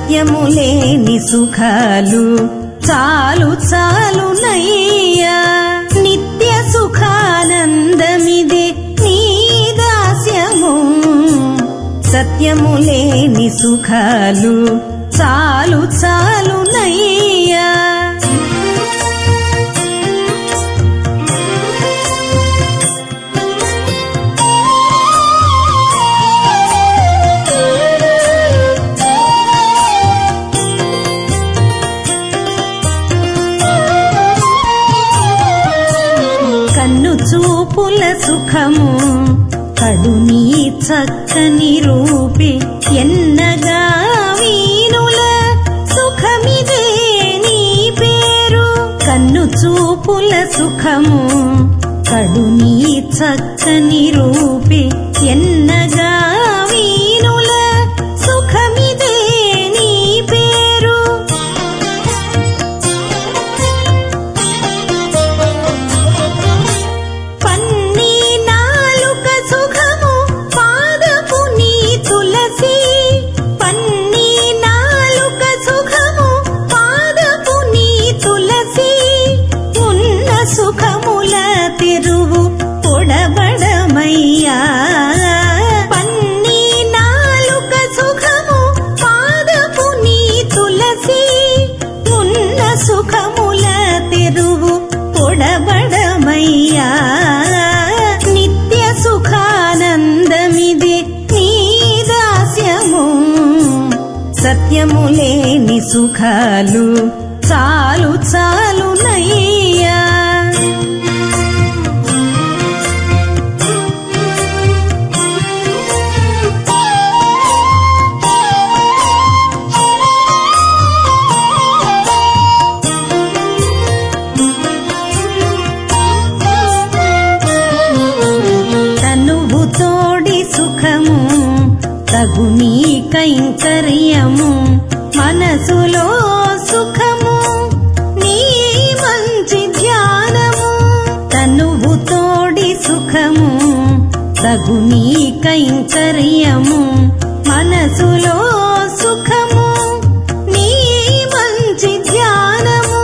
సత్యము లేని సుఖాలు చాలు చాలు నయ్యా నిత్య సుఖానందమిదే నీ దాస్యము సత్యము లేని సుఖాలు చాలు చాలు నయ్యా కన్ను చూపుల సుఖము కడుని చక్కని రూపి ఎన్నగా వీనుల సుఖమిదే నీ పేరు కన్ను చూపుల సుఖము కడుని చక్కని రూపి ఎన్నగా వీనుల సుఖమిదే నీ పేరు పన్ని నాలుక సుఖము పాదపు నీ తులసి పన్ని నాలుక సుఖము పాదపు నీ తులసి ఉన్న సుఖముల తిరువు పొడబడమయ్యా పన్ని నాలుక సుఖము పాదపు నీ తులసి ఉన్న సుఖముల తెరువు పొడబడమయ్యా నిత్య సుఖానందమిది నీ దాస్యము సత్యము లేని సుఖాలు చాలు చాలు నయ్యా తనువు తోడి సుఖము తగు నీ కైంకర్యము మనసులో సుఖము నీ మంచి ధ్యానము తనువు తోడి సుఖము తగు నీ కైంకర్యము మనసులో సుఖము నీ మంచి ధ్యానము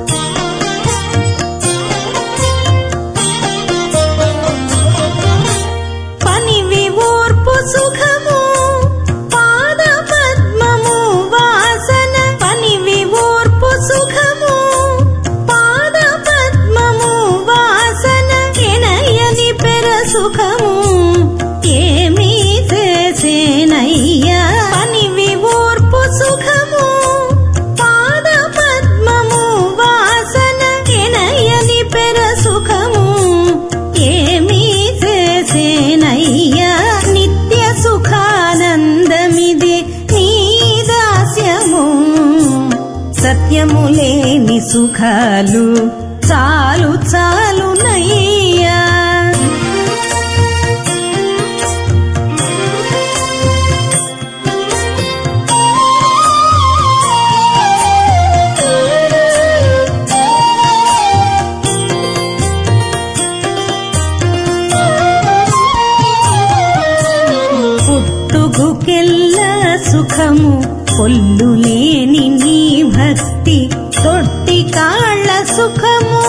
పనివి ఓర్పు సుఖము పాద పద్మము వాసన పనివి ఓర్పు సుఖము పాద పద్మము వాసన ఎనయని పెర సుఖము ఏమీ చేసేనయ్యా పనివి ఓర్పు సుఖము పాద పద్మము వాసన ఎనయని పెర సుఖము ఏమీ చేసేనయ్యా నిత్య సుఖానందమిది నీ దాస్యము సత్యము లేని సుఖాలు చాలు చాలు నయ్యా పుట్టుగుకెల్ల సుఖము పొల్లు లేని నీ భక్తి తొట్టి కాళ్ళ సుఖము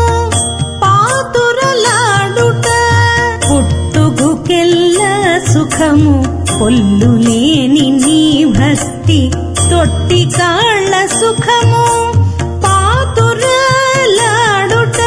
పాతురలాడుట పుట్టుగుకెల్ల సుఖము పొల్లు లేని నీ భక్తి తొట్టి కాళ్ళ సుఖము పాతురలాడుట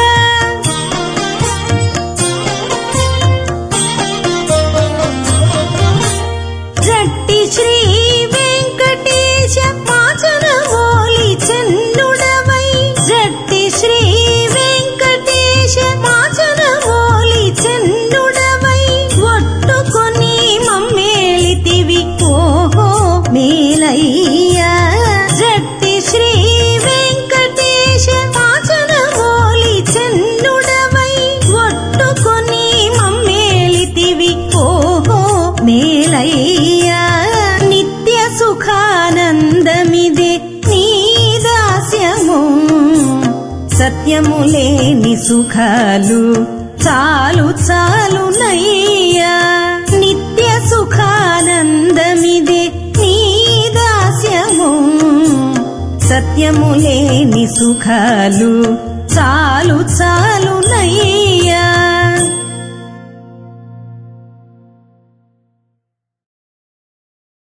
జట్టి శ్రీ వెంకటేశ మాచన మోలి చెన్నుడవై జట్టి శ్రీ వెంకటేశ మాచన మోలి చెన్నుడవై ఒట్టుకొని మమ్మేలితివి ఓహో మేలయ్యా జట్టి శ్రీ వెంకటేశ మాచన మోలి చెన్నుడవై ఒట్టుకొని మమ్మేలితివి ఓహో మేలయ్యా నిత్య సుఖానందమిదే నీ దాస్యము సత్యము లేని సుఖాలు చాలు చాలు నయ్యా నిత్య సుఖానందమిదే నీ దాస్యము సుఖాలు చాలు చాలు నయ్యా